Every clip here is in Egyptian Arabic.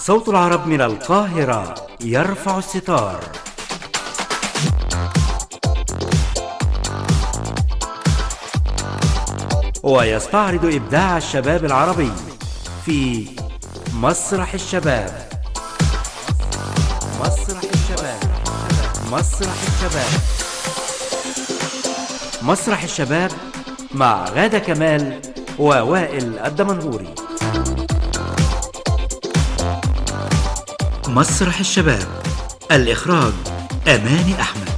صوت العرب من القاهرة يرفع الستار ويستعرض إبداع الشباب العربي في مسرح الشباب مسرح الشباب مسرح الشباب مسرح الشباب مع غادة كمال ووائل الدمنهوري مسرح الشباب الإخراج أماني أحمد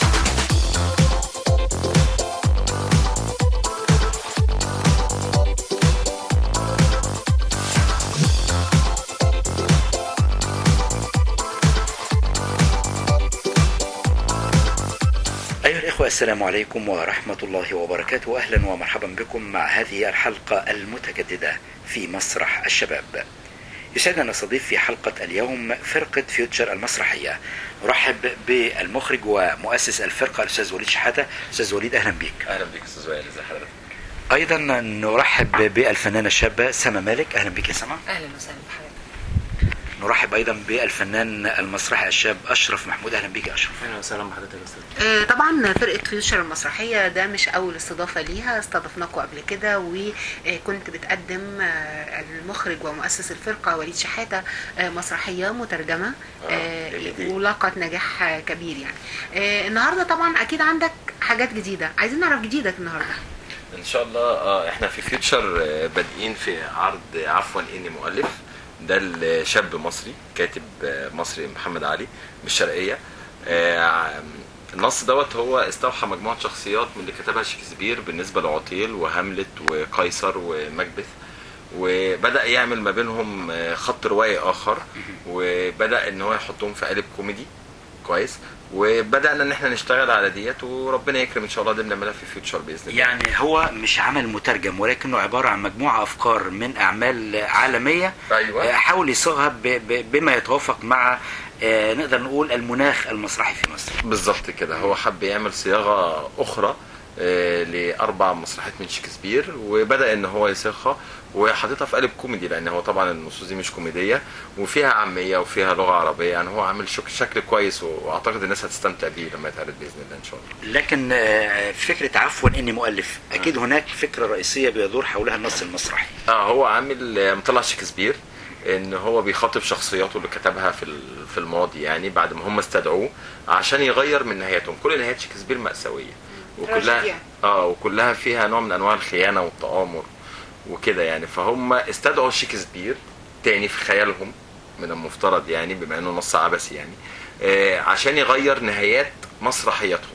أيها الإخوة السلام عليكم ورحمة الله وبركاته أهلا ومرحبا بكم مع هذه الحلقة المتجددة في مسرح الشباب يسعدنا نستضيف في حلقة اليوم فرقة فيوتشر المسرحية نرحب بالمخرج ومؤسس الفرقة الأستاذ وليد شحاتة أستاذ وليد أهلا بك اهلا بك استاذ وائل ازي حضرتك أيضا نرحب بالفنانة الشابة سما مالك أهلا بك يا سما اهلا وسهلا بحضرتك نرحب أيضا بالفنان المسرحي الشاب أشرف محمود أهلا بك يا أشرف اهلا وسهلا بحضرتك يا استاذ آه، طبعا فرقه فيوتشر المسرحيه ده مش اول استضافه ليها استضفناكم قبل كده وكنت بتقدم آه، المخرج ومؤسس الفرقه وليد شحاته آه، مسرحيه مترجمه آه، جميل. ولاقت نجاح آه، كبير يعني آه، النهارده طبعا اكيد عندك حاجات جديده عايزين نعرف جديدك النهارده ان شاء الله اه احنا في فيوتشر آه، بادئين في عرض عفوا اني مؤلف ده الشاب مصري كاتب آه، مصري محمد علي من الشرقيه آه، النص دوت هو استوحى مجموعه شخصيات من اللي كتبها شكسبير بالنسبه لعطيل وهاملت وقيصر ومكبث وبدا يعمل ما بينهم آه، خط روائي اخر وبدا ان هو يحطهم في قالب كوميدي كويس وبدانا ان احنا نشتغل على ديت وربنا يكرم ان شاء الله دي بنعملها في فيوتشر باذن الله يعني هو مش عمل مترجم ولكنه عبارة عن مجموعة أفكار من أعمال عالمية أيوة. آه، حاول يصيغها ب- ب- بما يتوافق مع آه، نقدر نقول المناخ المسرحي في مصر بالظبط كده هو حب يعمل صياغه اخرى آه، لاربع مسرحيات من شكسبير وبدا ان هو يصيغها وحاططها في قالب كوميدي لان هو طبعا النصوص دي مش كوميديه وفيها عاميه وفيها لغه عربيه يعني هو عامل شك- شكل كويس واعتقد الناس هتستمتع بيه لما يتعرض باذن الله ان شاء الله لكن آه، فكرة عفوا إني مؤلف أكيد هناك فكرة رئيسية بيدور حولها النص المسرحي اه هو عامل آه، مطلع شكسبير ان هو بيخاطب شخصياته اللي كتبها في ال- في الماضي يعني بعد ما هم استدعوه عشان يغير من نهايتهم كل نهايات شكسبير مأساوية وكلها تراجيديا. اه وكلها فيها نوع من انواع الخيانة والتآمر وكده يعني فهم استدعوا شكسبير تاني في خيالهم من المفترض يعني بما انه نص عبثي يعني آه عشان يغير نهايات مسرحياتهم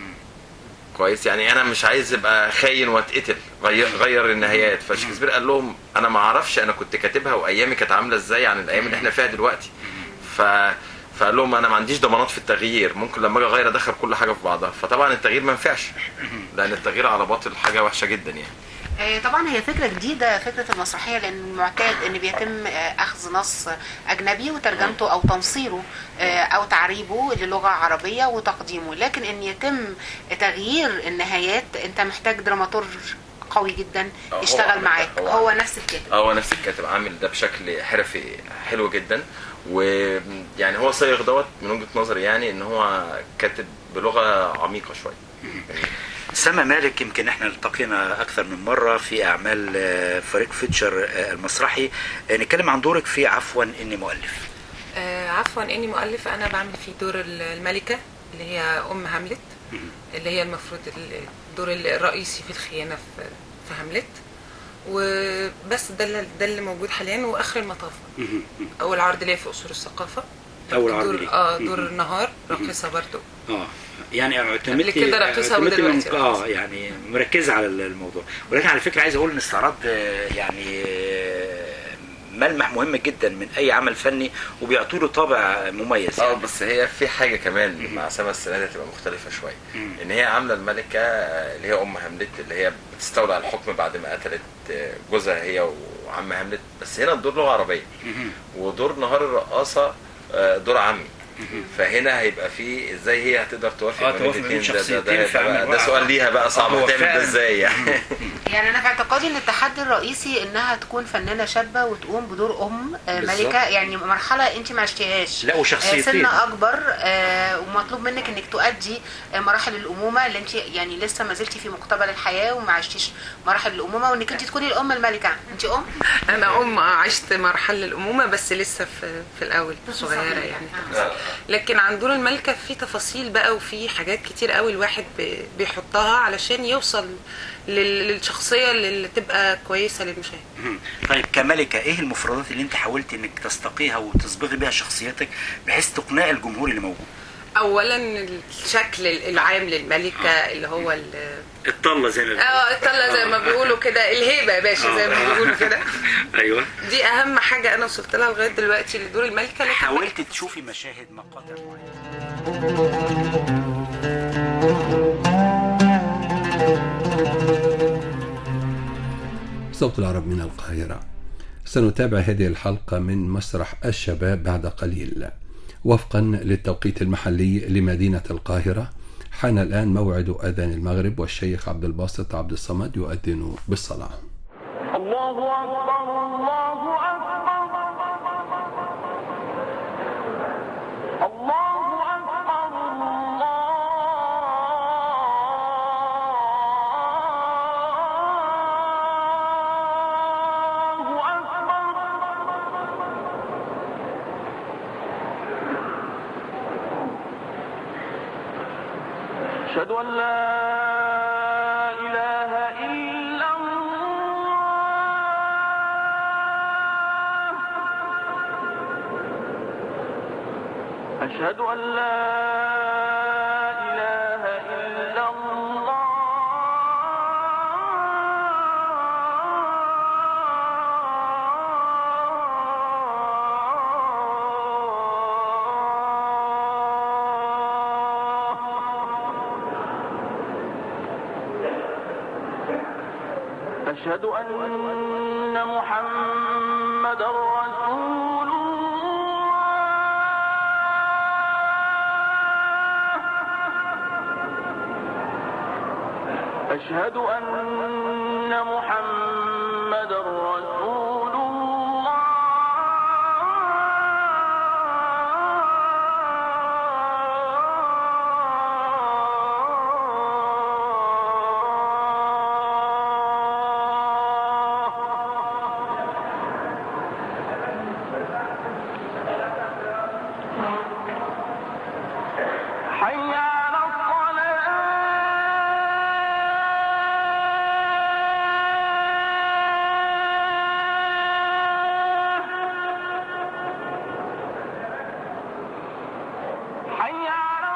كويس يعني انا مش عايز ابقى خاين واتقتل غير غير النهايات فشكسبير قال لهم انا ما اعرفش انا كنت كاتبها وايامي كانت عامله ازاي عن الايام اللي احنا فيها دلوقتي ف فقال لهم انا ما عنديش ضمانات في التغيير ممكن لما اجي اغير ادخل كل حاجه في بعضها فطبعا التغيير ما ينفعش لان التغيير على باطل حاجه وحشه جدا يعني آه، طبعا هي فكره جديده فكره المسرحيه لان المعتاد ان بيتم آه، اخذ نص اجنبي وترجمته او تنصيره آه، او تعريبه للغه عربيه وتقديمه لكن ان يتم تغيير النهايات انت محتاج دراماتورج قوي جدا آه، هو يشتغل عامل ده، معاك هو هو عامل نفس الكاتب اه هو نفس الكاتب عامل ده بشكل حرفي حلو جدا ويعني هو صيغ دوت من وجهه نظري يعني ان هو كاتب بلغه عميقه شويه سما مالك يمكن احنا التقينا اكثر من مره في اعمال آه، فريق فيتشر آه، المسرحي آه، نتكلم عن دورك في عفوا اني مؤلف آه عفوا اني مؤلف انا بعمل في دور ال- الملكه اللي هي ام هاملت اللي هي المفروض ال- الدور الرئيسي في الخيانه في في هاملت وبس ده اللي ده اللي موجود حاليا واخر المطاف اول عرض ليا في اصول الثقافه أول عرض دور ليك. اه مهم. دور النهار راقصه برضو اه يعني اعتمدتي قبل كده راقصة اعتمدتي ودلوقتي من- اه راقصة. يعني مركزه على الموضوع ولكن على فكره عايز اقول ان استعراض آه، يعني آه، ملمح مهم جدا من اي عمل فني وبيعطوا له طابع مميز اه يعني. بس هي في حاجه كمان مع سما السنه دي هتبقى مختلفه شويه مم. ان هي عامله الملكه آه، اللي هي ام هاملت اللي هي بتستولى على الحكم بعد ما قتلت آه، جوزها هي وعم هاملت بس هنا الدور لغه عربيه مهم. ودور نهار الرقاصه آه، دور عمي فهنا هيبقى في ازاي هي هتقدر توافق آه، ما توافق بين ما بين الاثنين ده, ده, شخصيتين ده, في ده, عمل ده, ده واحد. سؤال ليها بقى صعب هو هتعمل ده فعلا- ازاي يعني يعني انا في اعتقادي ان التحدي الرئيسي انها تكون فنانه شابه وتقوم بدور ام آه، بالظبط. ملكه يعني مرحله انت ما عشتيهاش لا، وشخصيتين. آه، سن اكبر آه، ومطلوب منك انك تؤدي آه، مراحل الامومه اللي انت يعني لسه ما زلتي في مقتبل الحياه وما عشتيش مراحل الامومه وانك انت تكوني الام الملكه انت ام انا ام عشت مرحله الامومه بس لسه في في الاول صغيره يعني لكن عن دور الملكه في تفاصيل بقى وفي حاجات كتير قوي الواحد بي- بيحطها علشان يوصل لل- للشخصيه اللي تبقى كويسه للمشاهد مم. طيب كملكة ايه المفردات اللي انت حاولت انك تستقيها وتصبغي بيها شخصيتك بحيث تقنعي الجمهور اللي موجود اولا الشكل العام للملكه اللي هو ال- الطلة زي ما اه الطله زي ما بيقولوا كده الهيبه يا باشا زي ما بيقولوا كده ايوه دي اهم حاجه انا وصلت لها لغايه دلوقتي لدور الملكه لكن حاولت تشوفي مشاهد مقاطع معينة صوت العرب من القاهرة سنتابع هذه الحلقة من مسرح الشباب بعد قليل وفقا للتوقيت المحلي لمدينة القاهرة حان الآن موعد أذان المغرب والشيخ عبد الباسط عبد الصمد يؤذن بالصلاة الله أكبر الله أكبر الله أكبر الله أكبر أشهد أن لا إله إلا الله أشهد أن لا إله إلا الله أشهد أن محمد رسول الله أشهد أن محمد رسول الله حي على الصلاة حي على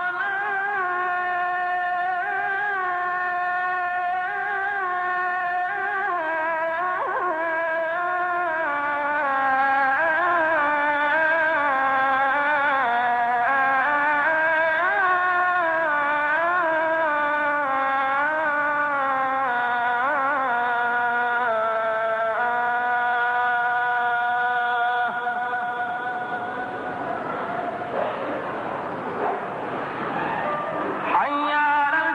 حي على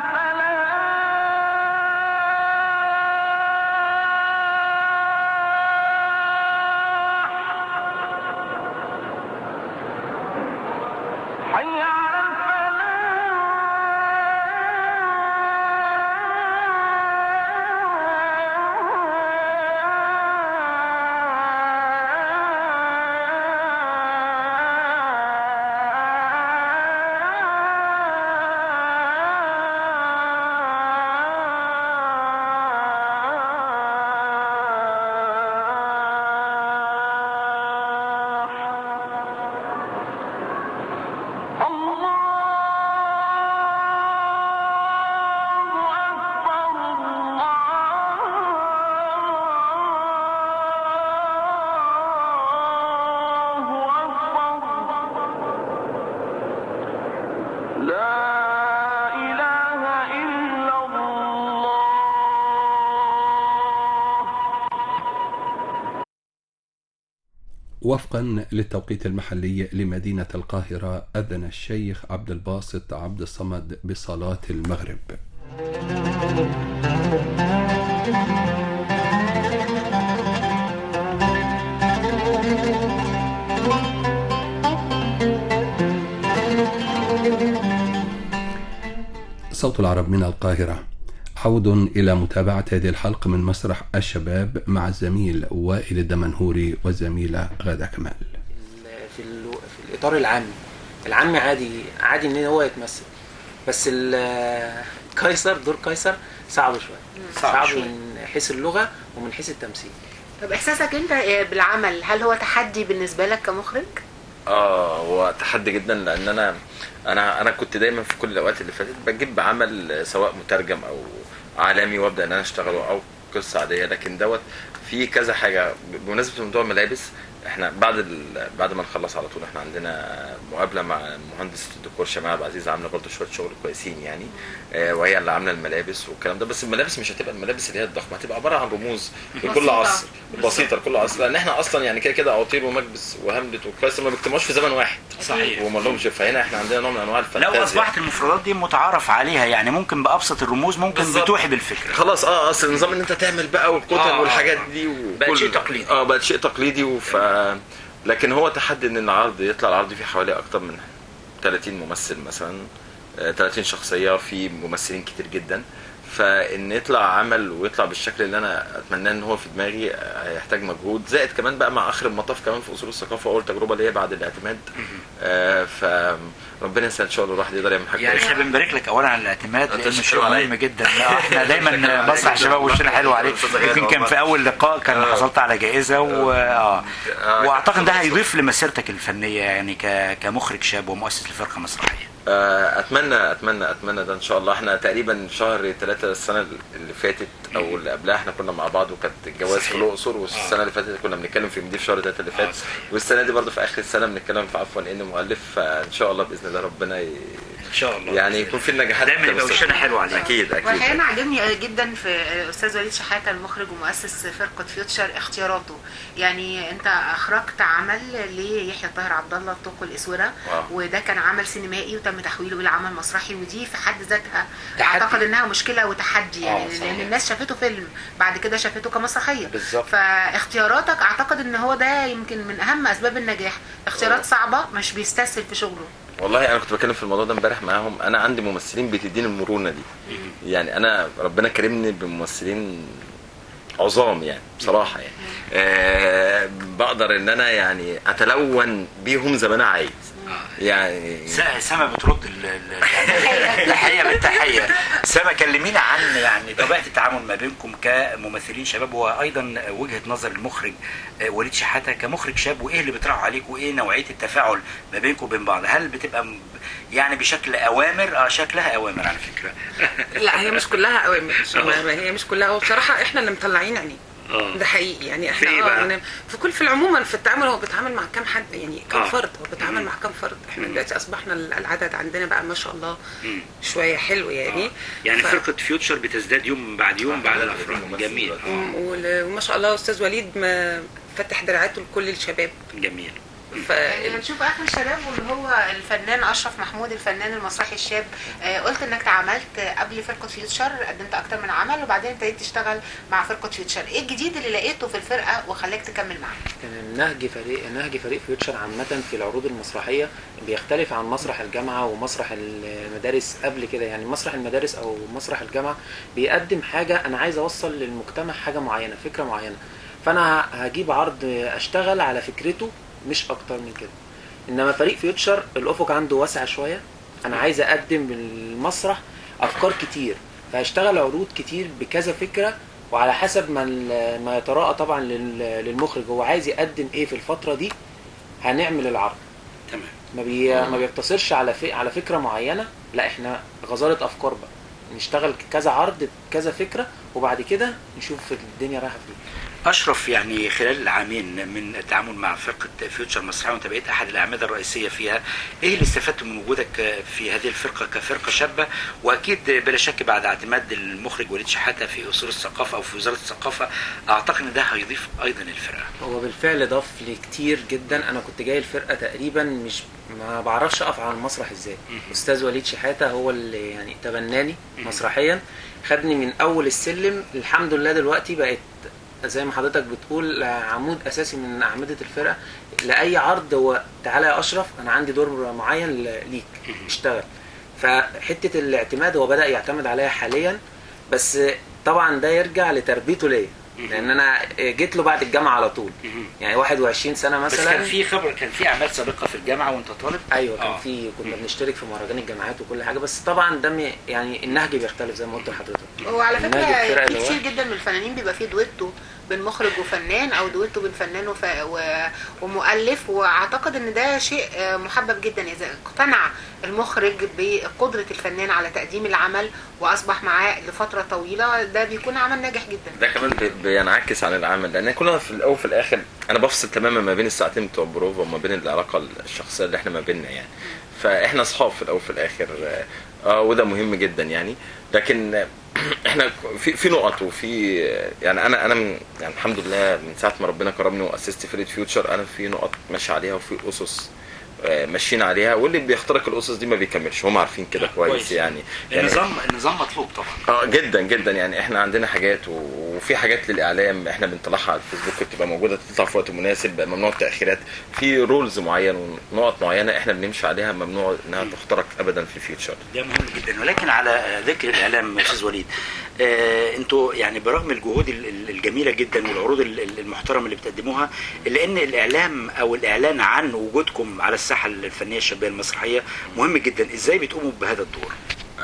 الفلاح حي على الفلاح الله أكبر الله أكبر لا إله إلا الله وفقا للتوقيت المحلي لمدينة القاهرة أذن الشيخ عبد الباسط عبد الصمد بصلاة المغرب صوت العرب من القاهرة عود إلى متابعة هذه الحلقة من مسرح الشباب مع الزميل وائل الدمنهوري والزميلة غادة كمال في ال- في الاطار العامي العامي عادي عادي ان هو يتمثل بس ال- قيصر دور قيصر صعب شويه صعب صعب شوية. من حيث اللغه ومن حيث التمثيل طب احساسك انت آه، بالعمل هل هو تحدي بالنسبه لك كمخرج؟ اه هو تحدي جدا لان انا انا انا كنت دايما في كل الاوقات اللي فاتت بجيب عمل سواء مترجم او عالمي وابدا ان انا اشتغله او قصه عاديه لكن دوت في كذا حاجه بمناسبه موضوع الملابس احنا بعد ال... بعد ما نخلص على طول احنا عندنا مقابله مع مهندس الديكور شمال عبد العزيز عامله برضه شويه شغل كويسين يعني آه وهي اللي عامله الملابس والكلام ده بس الملابس مش هتبقى الملابس اللي هي الضخمه هتبقى عباره عن رموز لكل بسيطة. عصر بسيطه لكل عصر لان احنا اصلا يعني كده كده عطير ومكبس وهملت وقيصر ما بيجتمعوش في زمن واحد صحيح. وما لهمش فهنا احنا عندنا نوع من انواع الفانتازيا لو اصبحت المفردات دي متعارف عليها يعني ممكن بابسط الرموز ممكن بالظبط. بتوحي بالفكره خلاص اه اصل النظام ان انت تعمل بقى والكتل آه، آه، والحاجات آه. دي وكل بقت شيء تقليدي. اه بقت شيء تقليدي وف لكن هو تحدي ان العرض يطلع العرض فيه حوالي اكتر من 30 ممثل مثلا آه، 30 شخصيه في ممثلين كتير جدا فان يطلع عمل ويطلع بالشكل اللي انا اتمناه ان هو في دماغي آه، هيحتاج مجهود زائد كمان بقى مع اخر المطاف كمان في اصول الثقافه اول تجربه اللي هي بعد الاعتماد آه، فربنا يسهل ان شاء الله الواحد يقدر يعمل حاجه يعني كويسة. احنا بنبارك لك اولا على الاعتماد أنت لانه شكرا شيء عليك. مهم جدا آه، احنا دايما مسرح شباب وشنا حلو عليك يمكن كان في اول لقاء كان حصلت على جائزه و... آه. آه. واعتقد ده هيضيف لمسيرتك الفنيه يعني ك... كمخرج شاب ومؤسس لفرقه مسرحيه آه، اتمنى اتمنى اتمنى ده ان شاء الله احنا تقريبا شهر ثلاثة السنه اللي فاتت او اللي قبلها احنا كنا مع بعض وكانت الجواز في صحيح. الاقصر والسنه اللي فاتت كنا بنتكلم في مدير شهر ثلاثة اللي فات والسنه دي برضه في اخر السنه بنتكلم في عفوا ان مؤلف فان شاء الله باذن الله ربنا ي... ان شاء الله يعني يكون في النجاحات دايما يبقى مستمرة. وشنا حلو عليك اكيد اكيد واحيانا عجبني جدا في استاذ وليد شحاته المخرج ومؤسس فرقه فيوتشر اختياراته يعني انت اخرجت عمل ليحيى الطاهر عبد الله الطوق والاسوره واو. وده كان عمل سينمائي وتم تحويله الى عمل مسرحي ودي في حد ذاتها تحدي. اعتقد انها مشكله وتحدي يعني آه، صحيح. لان الناس شافته فيلم بعد كده شافته كمسرحيه بالظبط. فاختياراتك اعتقد ان هو ده يمكن من اهم اسباب النجاح اختيارات صعبه مش بيستسهل في شغله والله انا كنت بتكلم في الموضوع ده امبارح معاهم انا عندي ممثلين بتديني المرونه دي يعني انا ربنا كرمني بممثلين عظام يعني بصراحه يعني آه بقدر ان انا يعني اتلون بيهم زي ما انا عايز يعني س- سما بترد ال- ال- يعني التحيه بالتحيه سما كلمينا عن يعني طبيعه التعامل ما بينكم كممثلين شباب وايضا وجهه نظر المخرج آه، وليد شحاته كمخرج شاب وايه اللي بيطرحوا عليك وايه نوعيه التفاعل ما بينكم وبين بعض هل بتبقى م- يعني بشكل اوامر اه شكلها اوامر على فكره لا هي مش كلها اوامر ما- ما هي مش كلها وبصراحه احنا اللي مطلعين عينيه ده حقيقي يعني احنا في إيه اه بقى؟ يعني في كل في العموما في التعامل هو بيتعامل مع كام حد يعني كام آه. فرد هو بيتعامل مع كام فرد احنا دلوقتي اصبحنا العدد عندنا بقى ما شاء الله شويه حلو يعني يعني ف- فرقه فيوتشر بتزداد يوم بعد يوم بعد الافراد جميل وم- وال- وما شاء الله استاذ وليد ما فتح دراعاته لكل الشباب جميل ف يعني هنشوف اخر الشباب واللي هو الفنان اشرف محمود الفنان المسرحي الشاب آه، قلت انك تعاملت قبل فرقه فيوتشر قدمت اكتر من عمل وبعدين ابتديت تشتغل مع فرقه فيوتشر ايه الجديد اللي لقيته في الفرقه وخلاك تكمل معاها كان نهج فريق نهج فريق فيوتشر عامة في العروض المسرحية بيختلف عن مسرح الجامعة ومسرح المدارس قبل كده يعني مسرح المدارس أو مسرح الجامعة بيقدم حاجة أنا عايز أوصل للمجتمع حاجة معينة فكرة معينة فأنا ه- هجيب عرض أشتغل على فكرته مش أكتر من كده إنما فريق فيوتشر الأفق عنده واسع شوية أنا عايز أقدم بالمسرح أفكار كتير فهشتغل عروض كتير بكذا فكرة وعلى حسب ما ال- ما يتراءى طبعا لل- للمخرج هو عايز يقدم ايه في الفتره دي هنعمل العرض تمام ما بي ما بيقتصرش على في على فكره معينه لا احنا غزاره افكار بقى نشتغل كذا عرض كذا فكره وبعد كده نشوف الدنيا رايحه فين اشرف يعني خلال العامين من التعامل مع فرقه فيوتشر مسرحيه وانت بقيت احد الاعمده الرئيسيه فيها ايه اللي استفدت من وجودك في هذه الفرقه كفرقه شابه واكيد بلا شك بعد اعتماد المخرج وليد شحاته في اصول الثقافه او في وزاره الثقافه اعتقد ان ده هيضيف ايضا الفرقه هو بالفعل ضاف لي كتير جدا انا كنت جاي الفرقه تقريبا مش ما بعرفش اقف على المسرح ازاي استاذ وليد شحاته هو اللي يعني تبناني مسرحيا خدني من اول السلم الحمد لله دلوقتي بقت زي ما حضرتك بتقول عمود اساسي من اعمده الفرقه لاي عرض هو تعالى يا اشرف انا عندي دور معين ل- ليك اشتغل فحته الاعتماد هو بدا يعتمد عليها حاليا بس طبعا ده يرجع لتربيته ليا لان انا جيت له بعد الجامعه على طول يعني 21 سنه بس مثلا كان في خبره كان في اعمال سابقه في الجامعه وانت طالب ايوه كان آه. في كنا بنشترك في مهرجان الجامعات وكل حاجه بس طبعا ده م- يعني النهج بيختلف زي ما قلت لحضرتك وعلى النهج الفرق فكره اللي في هو- كتير جدا من الفنانين بيبقى فيه دويتو بين مخرج وفنان او دويتو بين فنان وف... و... ومؤلف واعتقد ان ده شيء آه، محبب جدا اذا اقتنع المخرج بقدره الفنان على تقديم العمل واصبح معاه لفتره طويله ده بيكون عمل ناجح جدا ده كمان بي- بينعكس عن العمل لان كلنا في الاول وفي الاخر انا بفصل تماما ما بين الساعتين بتوع البروفا وما بين العلاقه الشخصيه اللي احنا ما بيننا يعني فاحنا اصحاب في الاول وفي الاخر اه آه، وده مهم جدا يعني لكن آه، احنا في في نقط وفي يعني انا انا من يعني الحمد لله من ساعه ما ربنا كرمني واسست فريد فيوتشر انا في نقط ماشي عليها وفي اسس آه، ماشيين عليها واللي بيخترق الاسس دي ما بيكملش هم عارفين كده كويس يعني يعني النظام النظام مطلوب طبعا اه جدا جدا يعني احنا عندنا حاجات و- وفي حاجات للاعلام احنا بنطلعها على الفيسبوك بتبقى موجوده تطلع في وقت مناسب ممنوع التاخيرات في رولز معين ونقط معينه احنا بنمشي عليها ممنوع انها تخترق ابدا في الفيوتشر ده مهم جدا ولكن على ذكر الاعلام يا استاذ وليد آه انتوا يعني برغم الجهود ال- ال- الجميله جدا والعروض ال- ال- المحترمه اللي بتقدموها الا ان الاعلام او الاعلان عن وجودكم على الساحه الفنيه الشبابيه المسرحيه مهم جدا ازاي بتقوموا بهذا الدور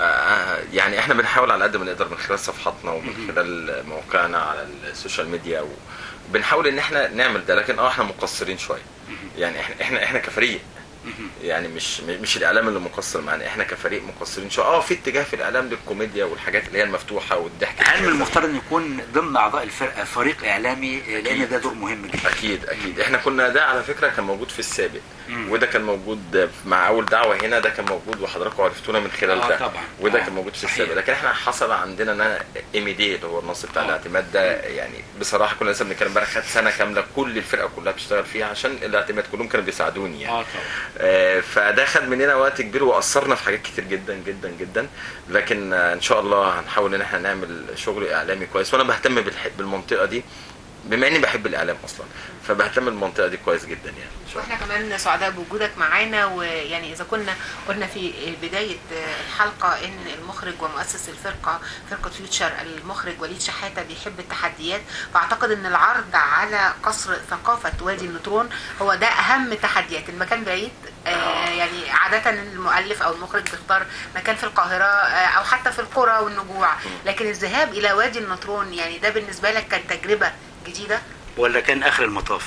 آه، يعني احنا بنحاول على قد ما نقدر من خلال صفحاتنا ومن خلال موقعنا على السوشيال ميديا وبنحاول ان احنا نعمل ده لكن اه احنا مقصرين شويه يعني احنا احنا احنا كفريق يعني مش مش الاعلام اللي مقصر معانا احنا كفريق مقصرين شويه اه في اتجاه في الاعلام للكوميديا والحاجات اللي هي المفتوحه والضحك علم المفترض ان يكون ضمن اعضاء الفرقه فريق اعلامي آه، لان ده دور مهم جدا اكيد اكيد احنا كنا ده على فكره كان موجود في السابق وده كان موجود مع اول دعوه هنا ده كان موجود وحضراتكم عرفتونا من خلال آه، ده طبعا. وده آه، كان موجود في صحيح. السابق لكن احنا حصل عندنا ان انا ام دي اللي هو النص بتاع آه. الاعتماد ده يعني بصراحه كنا لسه بنتكلم امبارح خد سنه كامله كل الفرقه كلها بتشتغل فيها عشان الاعتماد كلهم كانوا بيساعدوني يعني اه طبعا آه، فده خد مننا وقت كبير واثرنا في حاجات كتير جدا جدا جدا لكن آه، ان شاء الله هنحاول ان احنا نعمل شغل اعلامي كويس وانا بهتم بالح- بالمنطقه دي بما اني بحب الاعلام اصلا فبهتم بالمنطقه دي كويس جدا يعني إن شاء الله. واحنا كمان سعداء بوجودك معانا ويعني اذا كنا قلنا في بدايه الحلقه ان المخرج ومؤسس الفرقه فرقه فيوتشر المخرج وليد شحاته بيحب التحديات فاعتقد ان العرض على قصر ثقافه وادي النطرون هو ده اهم تحديات المكان بعيد آه يعني عاده المؤلف او المخرج بيختار مكان في القاهره آه او حتى في القرى والنجوع لكن الذهاب الى وادي النطرون يعني ده بالنسبه لك كانت تجربه جديده ولا كان اخر المطاف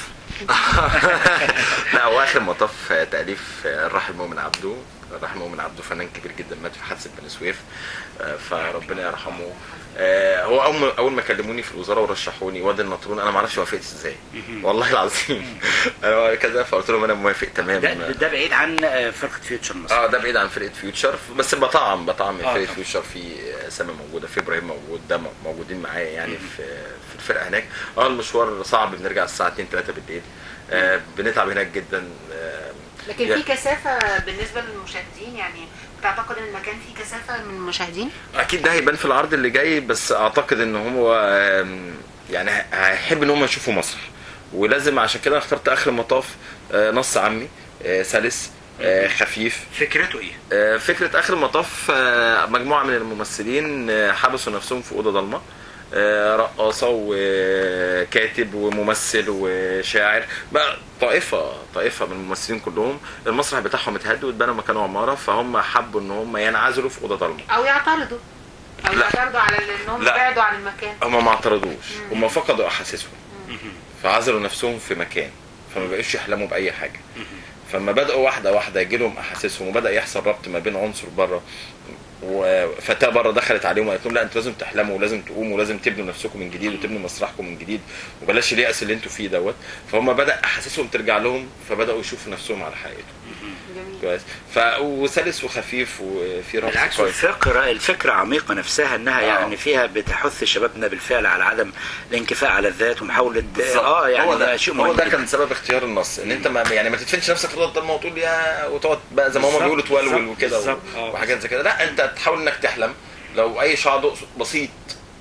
لا هو اخر مطاف آه، تاليف آه، الراحل مؤمن عبده الراحل مؤمن عبده فنان كبير جدا مات في حادثه بني سويف آه، فربنا يرحمه آه، هو اول ما اول ما كلموني في الوزاره ورشحوني وادي النطرون انا ما اعرفش وافقت ازاي والله العظيم انا كذا فقلت لهم انا موافق تمام ده, ده بعيد عن آه، فرقه فيوتشر مصر اه ده بعيد عن فرقه فيوتشر بس بطعم بطعم من آه، فرقه طبعا. فيوتشر في سامي موجوده في ابراهيم موجود ده موجودين معايا يعني في في الفرقه هناك اه المشوار صعب بنرجع الساعه 2 3 بالليل آه بنتعب هناك جدا آه لكن يعني- في كثافة بالنسبة للمشاهدين يعني بتعتقد ان المكان فيه كثافة من المشاهدين؟ اكيد ده هيبان في العرض اللي جاي بس اعتقد ان هو آم، يعني هيحب ان هم يشوفوا مسرح ولازم عشان كده اخترت اخر المطاف آه، نص عمي آه، سلس آه، خفيف فكرته ايه؟ آه، فكرة آخر المطاف آه، مجموعة من الممثلين آه، حبسوا نفسهم في أوضة ضلمة آه، رقاصة وكاتب وممثل وشاعر بقى طائفة طائفة من الممثلين كلهم المسرح بتاعهم اتهد واتبنى مكانه عمارة فهم حبوا ان هم ينعزلوا في أوضة ضلمة او يعترضوا او لا. يعترضوا على انهم لا. يبعدوا عن المكان هم ما اعترضوش هم فقدوا أحاسيسهم فعزلوا نفسهم في مكان فما بقوش يحلموا بأي حاجة فلما بدأوا واحدة واحدة يجي لهم أحاسيسهم وبدأ يحصل ربط ما بين عنصر بره وفتاة بره دخلت عليهم وقالت لهم لا انتوا لازم تحلموا ولازم تقوموا ولازم تبنوا نفسكم من جديد وتبنوا مسرحكم من جديد وبلاش اليأس اللي انتوا فيه دوت فهم بدأ أحاسيسهم ترجع لهم فبدأوا يشوفوا نفسهم على حقيقتهم جميل كويس ف وسلس وخفيف وفي رقص بالعكس كويس الفكرة الفكرة عميقة نفسها انها آه. يعني فيها بتحث شبابنا بالفعل على عدم الانكفاء على الذات ومحاولة بالظبط. اه يعني هو ده شيء هو مهم ده جداً. كان سبب اختيار النص ان انت ما يعني ما تدفنش نفسك في الأوضة الضلمه وتقول يا وتقعد بقى زي ما هم بالظبط، بيقولوا تولول بالظبط، وكده بالظبط. و- آه. وحاجات زي كده لا انت تحاول انك تحلم لو اي شعر بسيط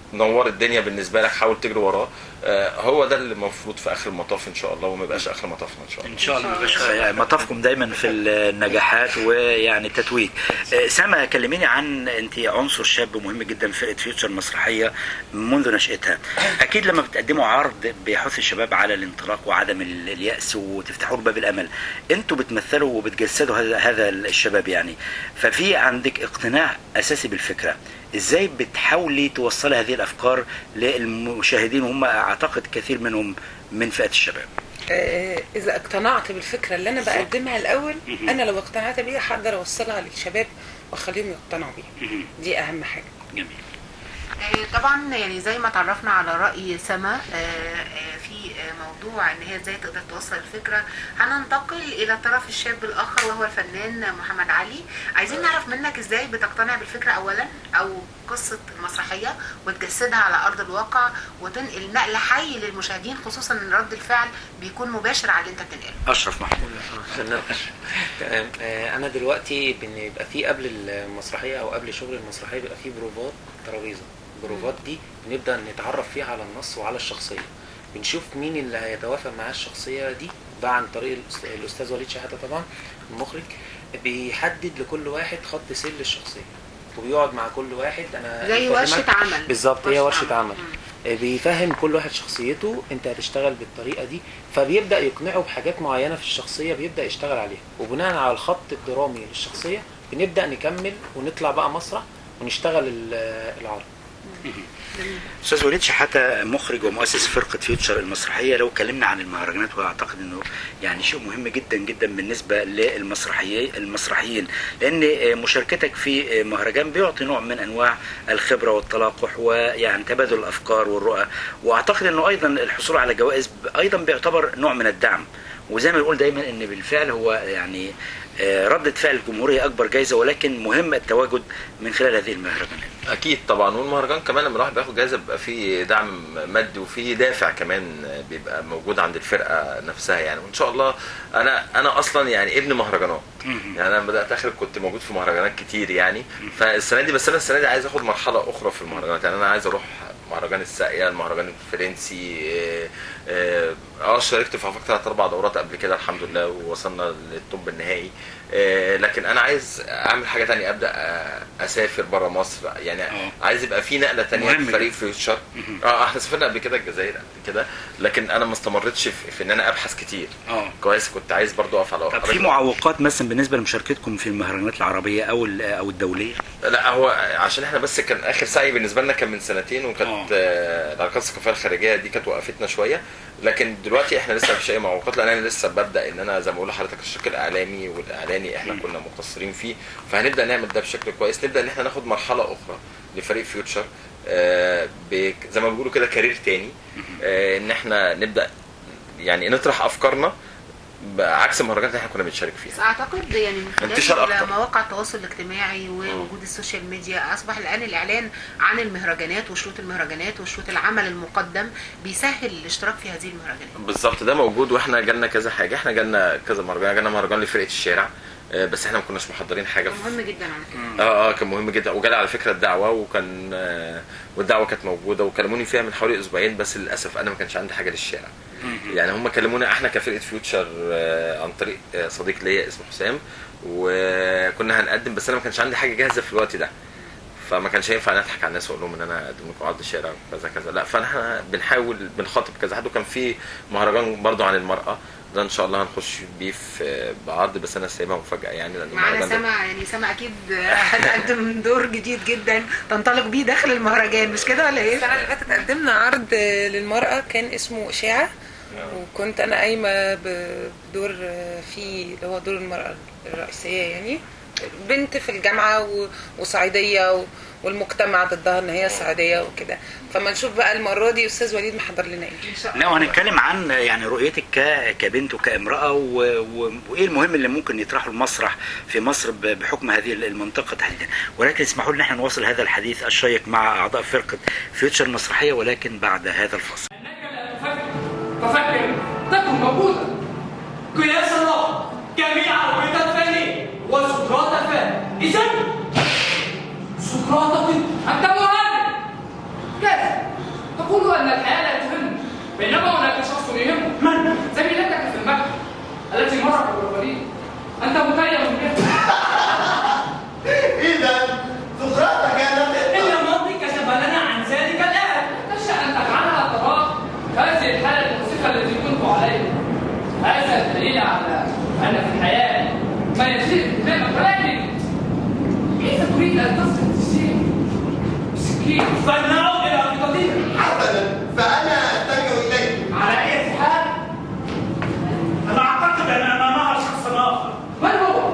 نور الدنيا بالنسبه لك حاول تجري وراه آه، هو ده اللي المفروض في اخر المطاف ان شاء الله وما يبقاش اخر مطافنا ان شاء الله ان شاء الله مبقاش يعني مطافكم دايما في النجاحات ويعني التتويج آه، سما كلميني عن انت عنصر شاب مهم جدا في فرقه فيوتشر مسرحيه منذ نشاتها اكيد لما بتقدموا عرض بيحث الشباب على الانطلاق وعدم ال- الياس وتفتحوا له باب الامل انتوا بتمثلوا وبتجسدوا هذا هذا الشباب يعني ففي عندك اقتناع اساسي بالفكره ازاي بتحاولي توصلي هذه الافكار للمشاهدين وهم اعتقد كثير منهم من فئه الشباب آه، اذا اقتنعت بالفكره اللي انا بقدمها الاول مهم. انا لو اقتنعت بيها هقدر اوصلها للشباب واخليهم يقتنعوا بيها مهم. دي اهم حاجه جميل آه، طبعا يعني زي ما تعرفنا على رأي سما آه، آه، في آه، موضوع ان هي ازاي تقدر توصل الفكرة هننتقل الى الطرف الشاب الاخر وهو الفنان محمد علي عايزين نعرف منك ازاي بتقتنع بالفكرة اولا او قصة المسرحية وتجسدها على ارض الواقع وتنقل نقل حي للمشاهدين خصوصا ان رد الفعل بيكون مباشر على اللي انت بتنقله اشرف محمود تمام آه، انا دلوقتي بنبقى في قبل المسرحيه او قبل شغل المسرحيه بيبقى في بروفات ترابيزه البروفات دي بنبدا نتعرف فيها على النص وعلى الشخصيه بنشوف مين اللي هيتوافق مع الشخصيه دي ده عن طريق الأس- الاستاذ وليد شحاته طبعا المخرج بيحدد لكل واحد خط سير للشخصيه وبيقعد مع كل واحد انا زي يفهمك- ورشة عمل بالظبط هي ورشة ورشه عمل. عمل بيفهم كل واحد شخصيته انت هتشتغل بالطريقه دي فبيبدا يقنعه بحاجات معينه في الشخصيه بيبدا يشتغل عليها وبناء على الخط الدرامي للشخصيه بنبدا نكمل ونطلع بقى مسرح ونشتغل ال- العرض استاذ وليد شحاته مخرج ومؤسس فرقه فيوتشر المسرحيه لو اتكلمنا عن المهرجانات واعتقد انه يعني شيء مهم جدا جدا بالنسبه للمسرحيين المسرحيين لان مشاركتك في مهرجان بيعطي نوع من انواع الخبره والتلاقح ويعني تبادل الافكار والرؤى واعتقد انه ايضا الحصول على جوائز ايضا بيعتبر نوع من الدعم وزي ما بنقول دايما ان بالفعل هو يعني آه، ردة فعل الجمهورية أكبر جايزة ولكن مهم التواجد من خلال هذه المهرجانات. اكيد طبعا والمهرجان كمان لما الواحد بياخد جايزه بيبقى فيه دعم مادي وفيه دافع كمان بيبقى موجود عند الفرقه نفسها يعني وان شاء الله انا انا اصلا يعني ابن مهرجانات يعني انا بدات اخر كنت موجود في مهرجانات كتير يعني فالسنه دي بس انا السنه دي عايز اخد مرحله اخرى في المهرجانات يعني انا عايز اروح مهرجان الساقيه المهرجان الفرنسي اه، اه اه شاركت في اكتر ثلاث اربع دورات قبل كده الحمد لله ووصلنا للطب النهائي اه لكن انا عايز اعمل حاجه تانية ابدا اه، اسافر بره مصر يعني اه. عايز يبقى في نقله تانية مهم في فريق جدا. فيوتشر اه احنا سافرنا قبل كده الجزائر قبل كده لكن انا ما استمرتش في, في ان انا ابحث كتير اه كويس كنت عايز برضو اقف على طب في معوقات مثلا بالنسبه لمشاركتكم في المهرجانات العربيه او ال- او الدوليه لا هو عشان احنا بس كان اخر سعي بالنسبه لنا كان من سنتين آه. وكانت آه، العلاقات الثقافيه الخارجيه دي كانت وقفتنا شويه لكن دلوقتي احنا لسه مفيش اي معوقات لان انا لسه ببدا ان انا زي ما بقول لحضرتك الشق الاعلامي والاعلاني احنا كنا مقصرين فيه فهنبدا نعمل ده بشكل كويس نبدا ان احنا ناخد مرحله اخرى لفريق فيوتشر آه، ب- زي ما بيقولوا كده كارير تاني آه، ان احنا نبدا يعني نطرح افكارنا بعكس المهرجانات اللي احنا كنا بنشارك بس فيها اعتقد يعني من انتشار خلال أكتر. مواقع التواصل الاجتماعي ووجود السوشيال ميديا اصبح الان الاعلان عن المهرجانات وشروط المهرجانات وشروط العمل المقدم بيسهل الاشتراك في هذه المهرجانات بالظبط ده موجود واحنا جالنا كذا حاجه احنا جالنا كذا مهرجان جالنا مهرجان لفرقه الشارع آه، بس احنا ما كناش محضرين حاجه في مهم جدا على فكره اه اه كان مهم جدا وجالي على فكره الدعوه وكان آه والدعوه كانت موجوده وكلموني فيها من حوالي اسبوعين بس للاسف انا ما كانش عندي حاجه للشارع يعني هم كلمونا احنا كفرقه فيوتشر آه عن طريق آه صديق ليا اسمه حسام وكنا هنقدم بس انا ما كانش عندي حاجه جاهزه في الوقت ده فما كانش ينفع نضحك على الناس واقول لهم ان انا اقدم لكم عرض شارع وكذا كذا لا فاحنا بنحاول بنخاطب كذا حد وكان في مهرجان برضو عن المراه ده ان شاء الله هنخش بيه في بعرض بس انا سايبها مفاجاه يعني لان معانا المهرجان ده- سما يعني سما اكيد هتقدم دور جديد جدا تنطلق بيه داخل المهرجان مش كده ولا ايه؟ السنه اللي فاتت قدمنا عرض آه، للمراه كان اسمه اشاعه وكنت انا قايمه ب- بدور آه، فيه اللي هو دور المراه الرئيسيه يعني بنت في الجامعه و- وصعيديه و- والمجتمع ضدها ان هي صعيديه وكده فما نشوف بقى المره دي استاذ وليد محضر لنا ايه ان شاء لا وهنتكلم عن يعني رؤيتك ك- كبنت وكامراه و... و... وايه المهم اللي ممكن يطرحه المسرح في مصر ب- بحكم هذه المنطقه تحديدا ولكن اسمحوا لنا احنا نواصل هذا الحديث الشيق مع اعضاء فرقه فيوتشر المسرحيه ولكن بعد هذا الفصل ففكر تكن موجودا قياس الله جميع البيض الفاني وسقراط الفاني إذا سقراط أنت مهند كيف الوظيفة التي كنت عليها هذا دليل على أن في الحياة ما يسير قدامك ولكن كيف تريد أن تصل السير بسكين فلنعود إلى خطتنا حسنا فأنا أستمع إليك على أي حال أنا أعتقد أن أمامها شخص آخر من هو؟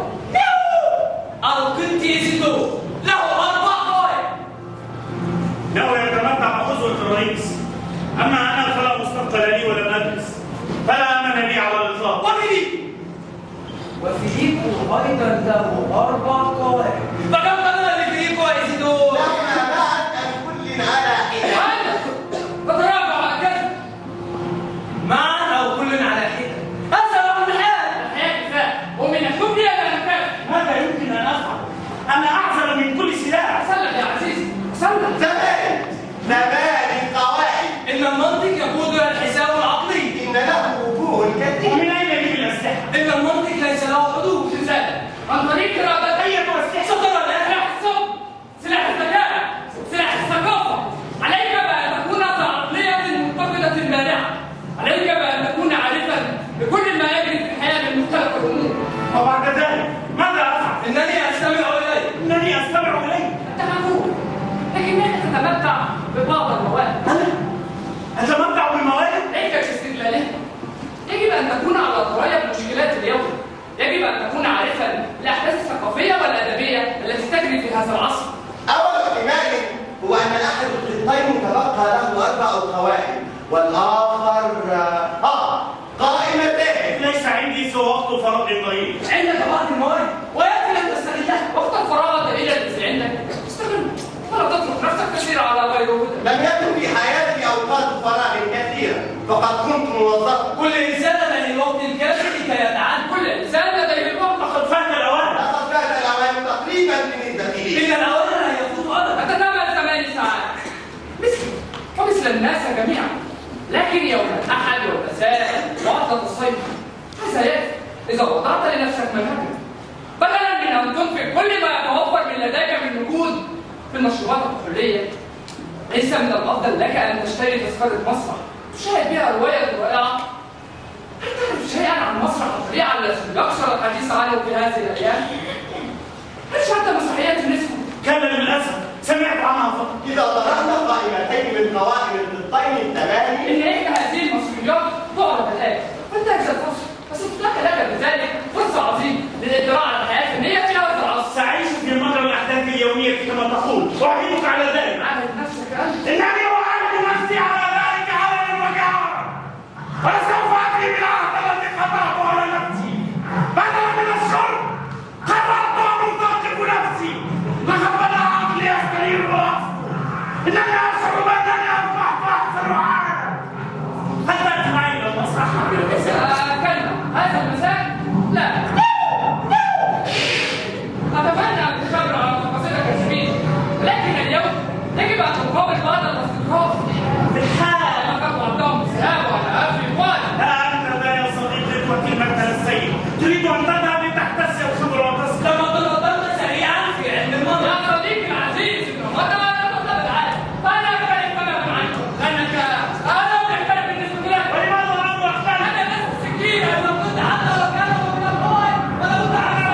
القنتي زيدو له أربع قوائم إنه يتمتع بخزوة الرئيس أما أنا فلا مستقبل لي ولم أدرس فلا أمن لي على الإطلاق وفيليبو وفيليبو أيضا له أربع قوائم فكم بدل لفيليبو يا زيدو؟ لولا بعد أن كل على حدة تتراجع على كذا معا أو كل على حدة هذا هو الحال الحياة كفاية ومن الحب إلى الكفاية ماذا يمكن أن أفعل؟ أنا أعزل من كل سلاح سلم يا عزيزي سلم زمان زمان القواعد إن المنطق يقود إلى الحساب العقلي إن له وجوه كثيرة ومن أين لي الأسلحة؟ إن المنطق ليس له حدود في ذلك عن طريق إرادة أية أسلحة؟ سطر سلاح الصبر سلاح الذكاء سلاح الثقافة عليك بأن تكون ذا عقلية منتقدة مانعة عليك بأن تكون عارفا بكل ما يجري في الحياة من مختلف الأمور وبعد ذلك ماذا أفعل؟ إنني أستمع إليك إنني أستمع إليك تفهمون لكنك تتمتع ببعض المواهب أنا أتمتع بالمواهب ليس باستغلالها يجب أن تكون على دراية بمشكلات اليوم يجب أن تكون عارفا بالأحداث الثقافية والأدبية التي تجري في هذا العصر أول احتمال هو أن أحد القطين تبقى له أربع قواعد والآخر آه قائمتين ليس عندي سوى وقت فراغ ضئيل عندك بعض المواهب ويكفي أن تستغلها وقت الفراغ القليل الذي عندك استغله ولا تترك نفسك تسير على غير هدى لم يكن في حياتي أوقات فراغ كثيرة فقد كنت موظفا كل إنسان لديه الوقت الكافي لكي يتعاد كل إنسان لديه الوقت لقد فات الأوان لقد فات الأوان تقريبا بالنسبة لي إن الأوان لا يفوت أبدا أتتابع ثمان ساعات مثلي ومثل الناس جميعا لكن يوم الأحد والمساء وعطلة الصيف هذا يكفي إذا وضعت لنفسك منهجا بدلا من أن تنفق كل ما يتوفر من لديك من نقود في المشروبات الكحولية ليس من الأفضل لك أن تشتري تذكرة مسرح تشاهد بها رواية رائعة هل تعرف شيئا عن مسرح الطبيعة الذي يكثر الحديث عنه في هذه الأيام؟ هل شاهدت مسرحيات النسوة؟ كان للأسف سمعت عنها فقط إذا طرحنا قائمتين من قوائم القطين الثماني إن إحدى هذه المسؤوليات تعرض الآن فانتهز الفرصة وستتاح لك بذلك فرصة عظيمة للاطلاع على الحياة الفنية في هذا العصر سأعيش في مجرى الأحداث اليومية كما تقول أعينك على ذلك عاهد نفسك أنت إنني أعاهد نفسي على ذلك علنا وجهارا ولسوف أقضي بالعهد الذي قطعته على نفسي بدلا من الشرب قررت أن أثقف نفسي لقد بدأ عقلي يستريح وأصفر إنني أشعر بأنني أصبحت أحسن عادة هل تأتي معي إلى المسرح؟ آه، كلمة هذا المساء لا أتمنى أن تخبر على تفاصيلك الجميلة لكن اليوم يجب أن تقابل بعض الأصدقاء في الحال لقد وعدتهم بالذهاب على أفري وادي لا أنت ذا يا صديقي إخوتي المثل السيء تريد أن تذهب لتحتسي الخبر وتسكت لما تفضلت سريعا في علم المنطق يا صديقي العزيز إن متى ما تفضل العالم فأنا أختلف تماما عنك لأنك أنا مختلف بالنسبة لك ولماذا أنا أختلف؟ أنا لست سكينا لو كنت حتى لو كان من القوى ولو تعرف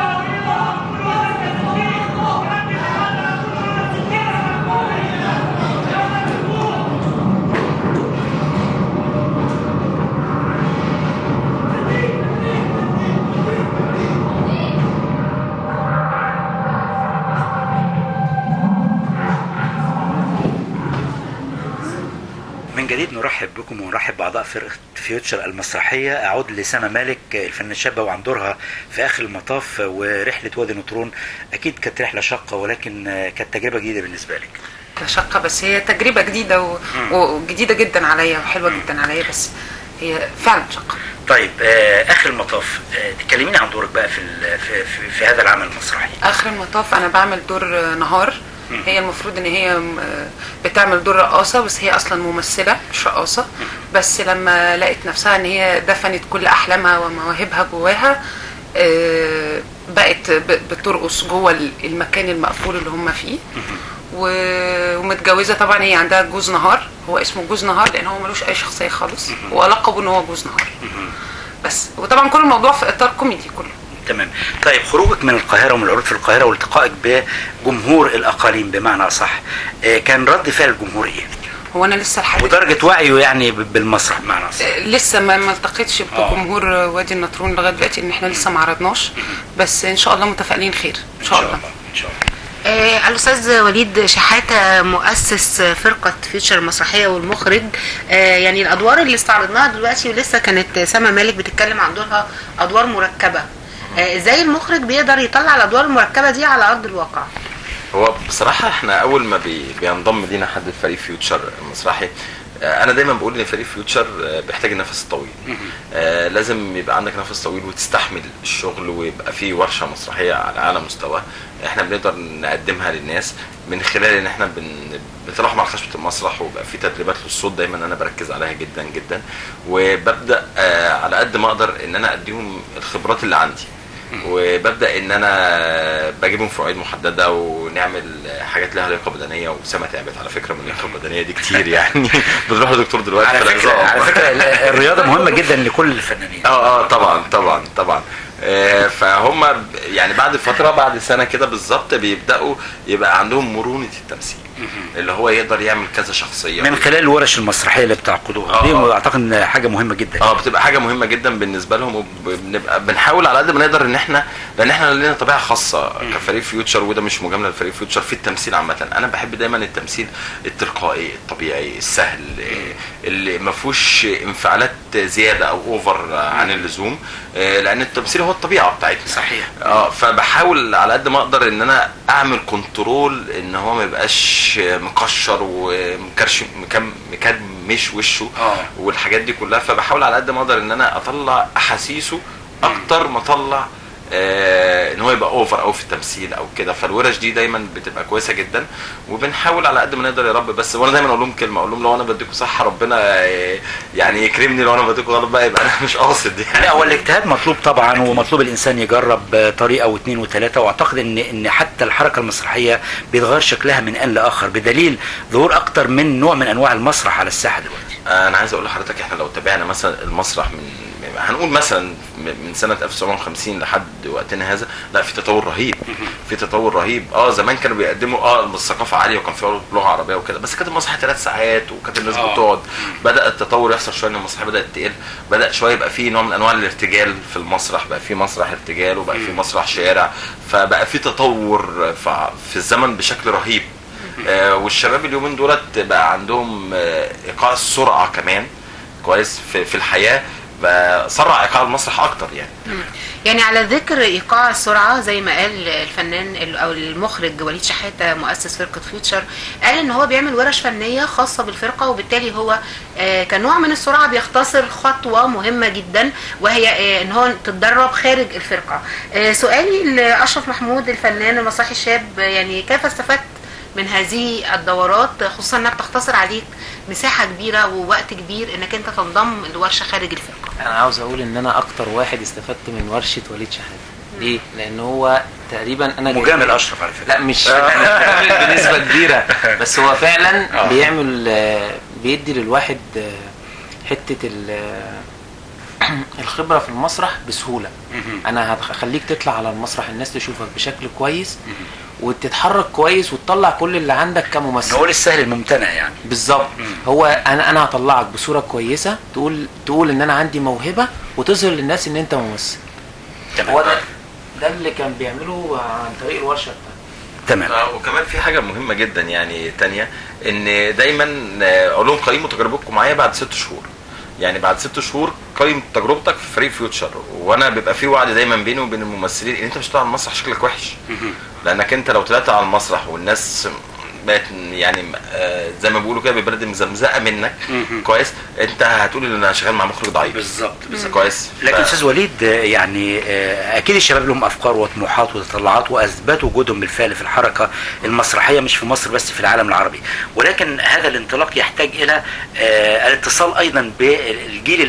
من جديد نرحب بكم ونرحب بأعضاء فرقة فيوتشر المسرحية أعود لسما مالك الفنانة الشابة وعن دورها في آخر المطاف ورحلة وادي نطرون أكيد كانت رحلة شاقة ولكن كانت تجربة جديدة بالنسبة لك شقة بس هي تجربة جديدة و... وجديدة جدا عليا وحلوة جدا عليا بس هي فعلا شقة طيب آه، آخر المطاف آه، تكلميني عن دورك بقى في, ال- في, في, في هذا العمل المسرحي اخر المطاف انا بعمل دور نهار هي المفروض ان هي م- بتعمل دور رقاصه بس هي اصلا ممثله مش رقاصه بس لما لقت نفسها ان هي دفنت كل احلامها ومواهبها جواها آه، بقت ب- بترقص جوه ال- المكان المقفول اللي هم فيه و- ومتجوزه طبعا هي عندها جوز نهار هو اسمه جوز نهار لان هو ملوش اي شخصيه خالص ولقبه ان هو جوز نهار بس وطبعا كل الموضوع في اطار كوميدي كله تمام طيب خروجك من القاهره ومن العروض في القاهره والتقائك بجمهور الاقاليم بمعنى صح كان رد فعل الجمهور ايه هو انا لسه لحد ودرجه وعيه يعني ب- بالمسرح بمعنى صح لسه ما ما التقيتش بجمهور وادي النطرون لغايه دلوقتي ان احنا لسه ما عرضناش بس ان شاء الله متفائلين خير ان شاء الله ان شاء الله آه، الاستاذ وليد شحاته مؤسس فرقه فيوتشر المسرحيه والمخرج آه، يعني الادوار اللي استعرضناها دلوقتي ولسه كانت سما مالك بتتكلم عن دورها ادوار مركبه آه، ازاي المخرج بيقدر يطلع الادوار المركبه دي على ارض الواقع هو بصراحة احنا أول ما بي بينضم لينا حد في فريق فيوتشر المسرحي آه، أنا دايما بقول إن فريق فيوتشر آه، بيحتاج النفس الطويل آه، لازم يبقى عندك نفس طويل وتستحمل الشغل ويبقى في ورشة مسرحية على أعلى مستوى احنا بنقدر نقدمها للناس من خلال ان احنا بن بنطلعهم على خشبة المسرح ويبقى في تدريبات للصوت دايما انا بركز عليها جدا جدا وببدا آه، على قد ما اقدر ان انا اديهم الخبرات اللي عندي وببدا ان انا بجيبهم في مواعيد محدده ونعمل حاجات لها لياقه بدنيه وسما تعبت على فكره من اللياقه البدنيه دي كتير يعني بنروح لدكتور دلوقتي على في فكره العظام. على فكره ال- الرياضه مهمه جدا لكل الفنانين اه اه طبعا طبعا طبعا آه، فهم ب- يعني بعد فتره بعد سنه كده بالظبط بيبداوا يبقى عندهم مرونه التمثيل اللي هو يقدر يعمل كذا شخصيه من خلال الورش المسرحيه اللي بتعقدوها آه، دي آه. اعتقد ان حاجه مهمه جدا اه بتبقى حاجه مهمه جدا بالنسبه لهم وبنبقى بنحاول على قد ما نقدر ان احنا لان احنا لنا طبيعه خاصه كفريق فيوتشر وده مش مجامله لفريق فيوتشر في التمثيل عامه انا بحب دايما التمثيل التلقائي الطبيعي السهل آه، اللي ما فيهوش انفعالات زياده او اوفر عن اللزوم آه، لان التمثيل هو الطبيعه بتاعتنا صحيح اه فبحاول على قد ما اقدر ان انا اعمل كنترول ان هو ما يبقاش مكشر ومكرش مكم مكمش وشه اه والحاجات دي كلها فبحاول على قد ما اقدر ان انا اطلع احاسيسه اكتر ما اطلع آه ان هو يبقى اوفر او في التمثيل او كده فالورش دي دايما بتبقى كويسه جدا وبنحاول على قد ما نقدر يا رب بس وانا دايما اقول لهم كلمه اقول لهم لو انا بديكم صحه ربنا آه، يعني يكرمني لو انا بديكم غلط بقى يبقى انا مش قاصد يعني لا هو الاجتهاد مطلوب طبعا ومطلوب الانسان يجرب طريقه واثنين وثلاثه واعتقد ان ان حتى الحركه المسرحيه بيتغير شكلها من ان لاخر بدليل ظهور اكتر من نوع من انواع المسرح على الساحه دلوقتي انا عايز اقول لحضرتك احنا لو تابعنا مثلا المسرح من هنقول مثلا من سنه 1950 لحد وقتنا هذا لا في تطور رهيب في تطور رهيب اه زمان كانوا بيقدموا اه الثقافه عاليه وكان في عروض لغه عربيه وكده بس كانت المسرح ثلاث ساعات وكانت الناس آه. بتقعد بدا التطور يحصل شويه ان المسرح بدات تقل بدا شويه يبقى في نوع من انواع الارتجال في المسرح بقى في مسرح ارتجال وبقى في مسرح شارع فبقى في تطور ف- في الزمن بشكل رهيب آه، والشباب اليومين دولت بقى عندهم آه، ايقاع السرعه كمان كويس في, في الحياه بقى سرع ايقاع المسرح اكتر يعني مم. يعني على ذكر ايقاع السرعه زي ما قال الفنان ال- او المخرج وليد شحاته مؤسس فرقه فيوتشر قال ان هو بيعمل ورش فنيه خاصه بالفرقه وبالتالي هو آه، كنوع من السرعه بيختصر خطوه مهمه جدا وهي آه، ان هو تتدرب خارج الفرقه آه، سؤالي لاشرف محمود الفنان المسرحي الشاب آه، يعني كيف استفدت من هذه الدورات خصوصا انها بتختصر عليك مساحه كبيره ووقت كبير انك انت تنضم لورشه خارج الفرقه انا عاوز اقول ان انا اكتر واحد استفدت من ورشه وليد شحاته ليه؟ لان هو تقريبا انا جاي- مجامل اشرف على فكره لا مش أنا مجامل بنسبه كبيره بس هو فعلا آه. بيعمل آه، بيدي للواحد آه، حته ال- آه، الخبره في المسرح بسهوله انا هخليك تطلع على المسرح الناس تشوفك بشكل كويس وتتحرك كويس وتطلع كل اللي عندك كممثل نقول السهل الممتنع يعني بالظبط هو انا انا هطلعك بصوره كويسه تقول تقول ان انا عندي موهبه وتظهر للناس ان انت ممثل هو ده ده اللي كان بيعمله عن طريق الورشه بتاعته تمام آه، وكمان في حاجه مهمه جدا يعني تانية ان دايما آه، اقول لهم قيموا تجربتكم معايا بعد ست شهور يعني بعد ست شهور قيم تجربتك في فريق فيوتشر وانا بيبقى في وعد دايما بيني وبين الممثلين ان انت مش هتطلع على المسرح شكلك وحش لانك انت لو طلعت على المسرح والناس بقت يعني آه، زي ما بيقولوا كده ببلد مزمزقه منك كويس انت هتقول ان انا شغال مع مخرج ضعيف بالظبط بالظبط كويس لكن ف- استاذ وليد آه، يعني آه، اكيد الشباب لهم افكار وطموحات وتطلعات واثبتوا وجودهم بالفعل في الحركه المسرحيه مش في مصر بس في العالم العربي ولكن هذا الانطلاق يحتاج الى آه، الاتصال ايضا بالجيل ال-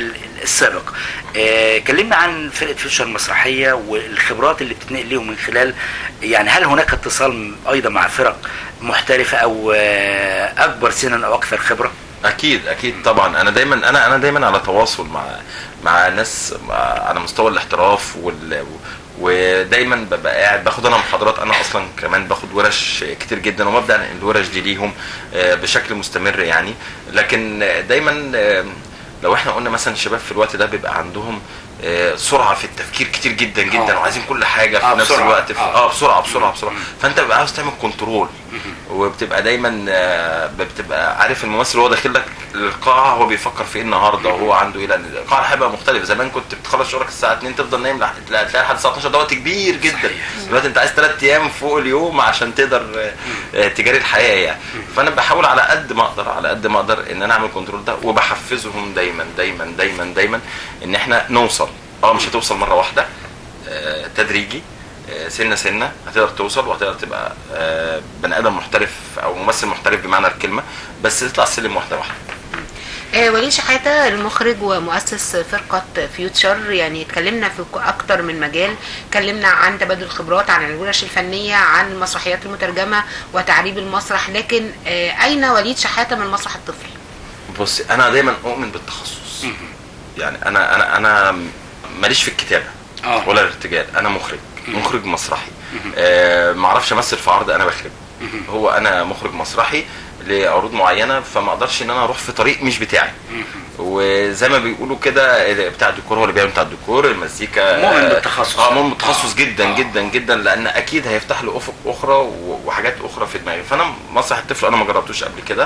السابق آه، كلمنا عن فرقه فيوتشر المسرحيه والخبرات اللي بتتنقل ليهم من خلال يعني هل هناك اتصال ايضا مع فرق محترفه او آه، اكبر سنا او اكثر خبره اكيد اكيد طبعا انا دايما انا انا دايما على تواصل مع مع ناس مع- على مستوى الاحتراف وال ودايما ببقى قاعد باخد انا محاضرات انا اصلا كمان باخد ورش كتير جدا وببدا الورش دي ليهم آه، بشكل مستمر يعني لكن آه، دايما آه، لو احنا قلنا مثلا الشباب في الوقت ده بيبقى عندهم آه، سرعه في التفكير كتير جدا جدا آه. وعايزين كل حاجه في آه، نفس بسرعة. الوقت في آه. اه بسرعه بسرعه بسرعه فانت بقى عاوز تعمل كنترول وبتبقى دايما آه، بتبقى عارف الممثل وهو داخل لك القاعه هو بيفكر في ايه النهارده وهو عنده ايه لان القاعه هيبقى مختلف زمان كنت بتخلص شغلك الساعه 2 تفضل نايم لح- تلاقي تلاقي لحد الساعه 12 ده وقت كبير جدا دلوقتي انت عايز ثلاث ايام فوق اليوم عشان تقدر آه، آه، تجاري الحياه يعني فانا بحاول على قد ما اقدر على قد ما اقدر ان انا اعمل كنترول ده وبحفزهم دايما دايما دايما دايما ان احنا نوصل اه مش هتوصل مره واحده آه، تدريجي آه، سنه سنه هتقدر توصل وهتقدر تبقى آه، بني ادم محترف او ممثل محترف بمعنى الكلمه بس تطلع السلم واحده واحده آه، وليد شحاتة المخرج ومؤسس فرقة فيوتشر يعني اتكلمنا في ك- أكتر من مجال اتكلمنا عن تبادل الخبرات عن الورش الفنية عن المسرحيات المترجمة وتعريب المسرح لكن آه، أين وليد شحاتة من مسرح الطفل؟ بص انا دايما اؤمن بالتخصص يعني انا انا انا ماليش في الكتابه آه. ولا الارتجال انا مخرج مخرج مسرحي آه ما اعرفش امثل في عرض انا بخرج هو انا مخرج مسرحي لعروض معينه فما اقدرش ان انا اروح في طريق مش بتاعي وزي ما بيقولوا كده بتاع الديكور هو اللي بيعمل بتاع الديكور المزيكا مؤمن آه، بالتخصص. اه مؤمن بالتخصص جدا جدا جدا لان اكيد هيفتح له افق اخرى و- وحاجات اخرى في دماغي فانا مسرح الطفل انا ما جربتوش قبل كده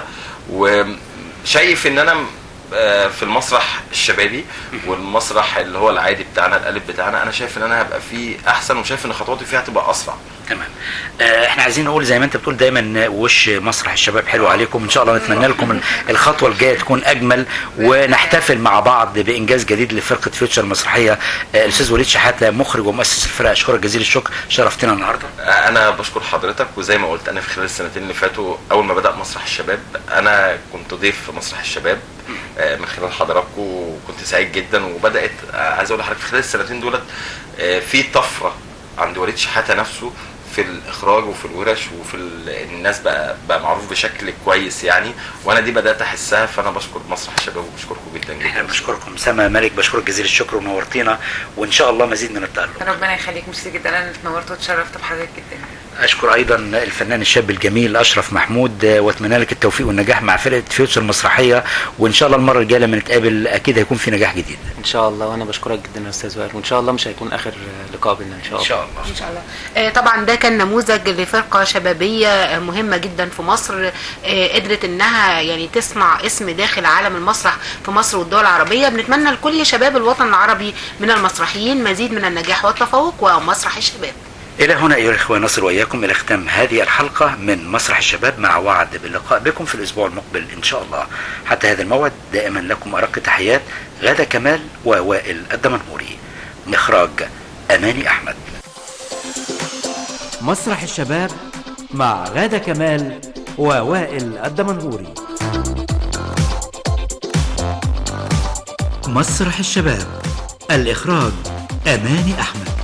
وشايف ان انا آه، في المسرح الشبابي والمسرح اللي هو العادي بتاعنا القالب بتاعنا انا شايف ان انا هبقى فيه احسن وشايف ان خطواتي فيها هتبقى اسرع تمام آه، احنا عايزين نقول زي ما انت بتقول دايما وش مسرح الشباب حلو عليكم ان شاء الله نتمنى لكم ال- الخطوه الجايه تكون اجمل ونحتفل مع بعض بانجاز جديد لفرقه فيوتشر المسرحيه آه، الاستاذ وليد شحاته مخرج ومؤسس الفرقه اشكرك جزيل الشكر شرفتنا النهارده انا بشكر حضرتك وزي ما قلت انا في خلال السنتين اللي فاتوا اول ما بدا مسرح الشباب انا كنت ضيف في مسرح الشباب آه، من خلال حضراتكم وكنت سعيد جدا وبدات آه، عايز اقول لحضرتك في خلال السنتين دولت آه، في طفره عند وليد شحاته نفسه في الاخراج وفي الورش وفي ال- الناس بقى بقى معروف بشكل كويس يعني وانا دي بدات احسها فانا بشكر مسرح الشباب وبشكركم جدا احنا جدا بنشكركم سما مالك بشكرك جزيل الشكر ونورتينا وان شاء الله مزيد من التالق ربنا يخليك ميرسي جدا انا اتنورت واتشرفت بحضرتك جدا اشكر ايضا الفنان الشاب الجميل اشرف محمود آه، واتمنى لك التوفيق والنجاح مع فرقه فيوتشر المسرحيه وان شاء الله المره الجايه لما نتقابل اكيد هيكون في نجاح جديد ان شاء الله وانا بشكرك جدا يا استاذ وائل وان شاء الله مش هيكون اخر لقاء بينا ان شاء الله ان شاء الله ان شاء الله آه، طبعا ده كان نموذج لفرقه شبابيه آه، مهمه جدا في مصر آه، قدرت انها يعني تصنع اسم داخل عالم المسرح في مصر والدول العربيه بنتمنى لكل شباب الوطن العربي من المسرحيين مزيد من النجاح والتفوق ومسرح الشباب إلى هنا أيها الإخوة نصل وإياكم إلى ختام هذه الحلقة من مسرح الشباب مع وعد باللقاء بكم في الأسبوع المقبل إن شاء الله حتى هذا الموعد دائما لكم أرق تحيات غادة كمال ووائل الدمنهوري إخراج أماني أحمد مسرح الشباب مع غادة كمال ووائل الدمنهوري مسرح الشباب الإخراج أماني أحمد